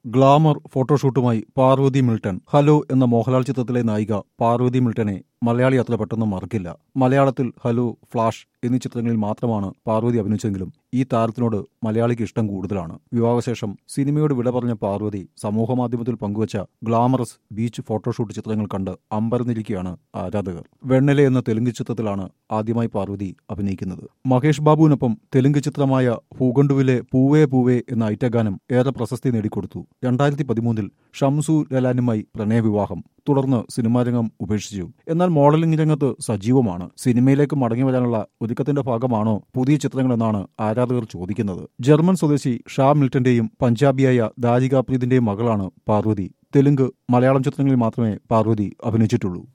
glamour ഫോട്ടോഷൂട്ടുമായി Parvathy Milton hello എന്ന മോഹൻലാൽ ചിത്രത്തിലെ നായിക പാർവതി മിൽട്ടനെ മലയാളി അത്ര പെട്ടെന്ന് മറക്കില്ല മലയാളത്തിൽ ഹലോ ഫ്ലാഷ് എന്നീ ചിത്രങ്ങളിൽ മാത്രമാണ് പാർവതി അഭിനയിച്ചെങ്കിലും ഈ താരത്തിനോട് മലയാളിക്ക് ഇഷ്ടം കൂടുതലാണ് വിവാഹശേഷം സിനിമയോട് വിട പറഞ്ഞ പാർവതി സമൂഹമാധ്യമത്തിൽ പങ്കുവച്ച ഗ്ലാമറസ് ബീച്ച് ഫോട്ടോഷൂട്ട് ചിത്രങ്ങൾ കണ്ട് അമ്പരന്നിരിക്കുകയാണ് ആരാധകർ വെണ്ണല എന്ന തെലുങ്ക് ചിത്രത്തിലാണ് ആദ്യമായി പാർവതി അഭിനയിക്കുന്നത് മഹേഷ് ബാബുവിനൊപ്പം തെലുങ്ക് ചിത്രമായ പൂഗണ്ടുവിലെ പൂവേ പൂവേ എന്ന ഐറ്റഗാനം ഏറെ പ്രശസ്തി നേടിക്കൊടുത്തു രണ്ടായിരത്തി പതിമൂന്നിൽ ഷംസു ലലാനുമായി പ്രണയവിവാഹം തുടർന്ന് സിനിമാരംഗം ഉപേക്ഷിച്ചു എന്നാൽ മോഡലിംഗ് രംഗത്ത് സജീവമാണ് സിനിമയിലേക്ക് മടങ്ങി വരാനുള്ള ഒരുക്കത്തിന്റെ ഭാഗമാണോ പുതിയ ചിത്രങ്ങളെന്നാണ് ആരാധകർ ചോദിക്കുന്നത് ജർമ്മൻ സ്വദേശി ഷാ മിൽട്ടന്റെയും പഞ്ചാബിയായ ദാരിക പ്രീതിന്റെയും മകളാണ് പാർവതി തെലുങ്ക് മലയാളം ചിത്രങ്ങളിൽ മാത്രമേ പാർവതി അഭിനയിച്ചിട്ടുള്ളൂ